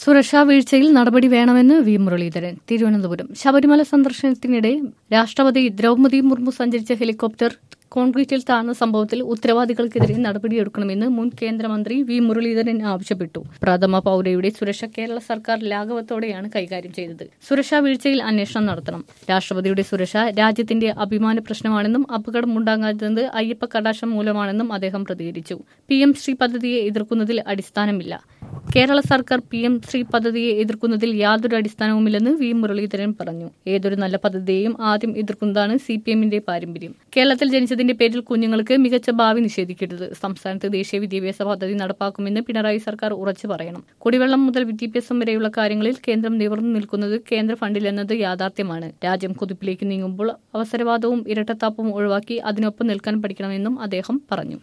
സുരക്ഷാ വീഴ്ചയിൽ നടപടി വേണമെന്ന് വി മുരളീധരൻ തിരുവനന്തപുരം ശബരിമല സന്ദർശനത്തിനിടെ രാഷ്ട്രപതി ദ്രൗപദി മുർമു സഞ്ചരിച്ച ഹെലികോപ്റ്റർ കോൺക്രീറ്റിൽ താഴ്ന്ന സംഭവത്തിൽ ഉത്തരവാദികൾക്കെതിരെ നടപടിയെടുക്കണമെന്ന് മുൻ കേന്ദ്രമന്ത്രി വി മുരളീധരൻ ആവശ്യപ്പെട്ടു പ്രഥമ പൌരയുടെ സുരക്ഷ കേരള സർക്കാർ ലാഘവത്തോടെയാണ് കൈകാര്യം ചെയ്തത് സുരക്ഷാ വീഴ്ചയിൽ അന്വേഷണം നടത്തണം രാഷ്ട്രപതിയുടെ സുരക്ഷ രാജ്യത്തിന്റെ അഭിമാന പ്രശ്നമാണെന്നും അപകടമുണ്ടാകാത്തത് അയ്യപ്പ കടാക്ഷം മൂലമാണെന്നും അദ്ദേഹം പ്രതികരിച്ചു പി എം ശ്രീ പദ്ധതിയെ എതിർക്കുന്നതിൽ അടിസ്ഥാനമില്ല കേരള സർക്കാർ പി എം ശ്രീ പദ്ധതിയെ എതിർക്കുന്നതിൽ യാതൊരു അടിസ്ഥാനവുമില്ലെന്ന് വി മുരളീധരൻ പറഞ്ഞു ഏതൊരു നല്ല പദ്ധതിയെയും ആദ്യം എതിർക്കുന്നതാണ് സി പി എമ്മിന്റെ പാരമ്പര്യം കേരളത്തിൽ ജനിച്ചതിന്റെ പേരിൽ കുഞ്ഞുങ്ങൾക്ക് മികച്ച ഭാവി നിഷേധിക്കരുത് സംസ്ഥാനത്ത് ദേശീയ വിദ്യാഭ്യാസ പദ്ധതി നടപ്പാക്കുമെന്ന് പിണറായി സർക്കാർ ഉറച്ചു പറയണം കുടിവെള്ളം മുതൽ വിദ്യാഭ്യാസം വരെയുള്ള കാര്യങ്ങളിൽ കേന്ദ്രം നിവർന്നു നിൽക്കുന്നത് കേന്ദ്ര ഫണ്ടിലെന്നത് യാഥാർത്ഥ്യമാണ് രാജ്യം കുതിപ്പിലേക്ക് നീങ്ങുമ്പോൾ അവസരവാദവും ഇരട്ടത്താപ്പും ഒഴിവാക്കി അതിനൊപ്പം നിൽക്കാൻ പഠിക്കണമെന്നും അദ്ദേഹം പറഞ്ഞു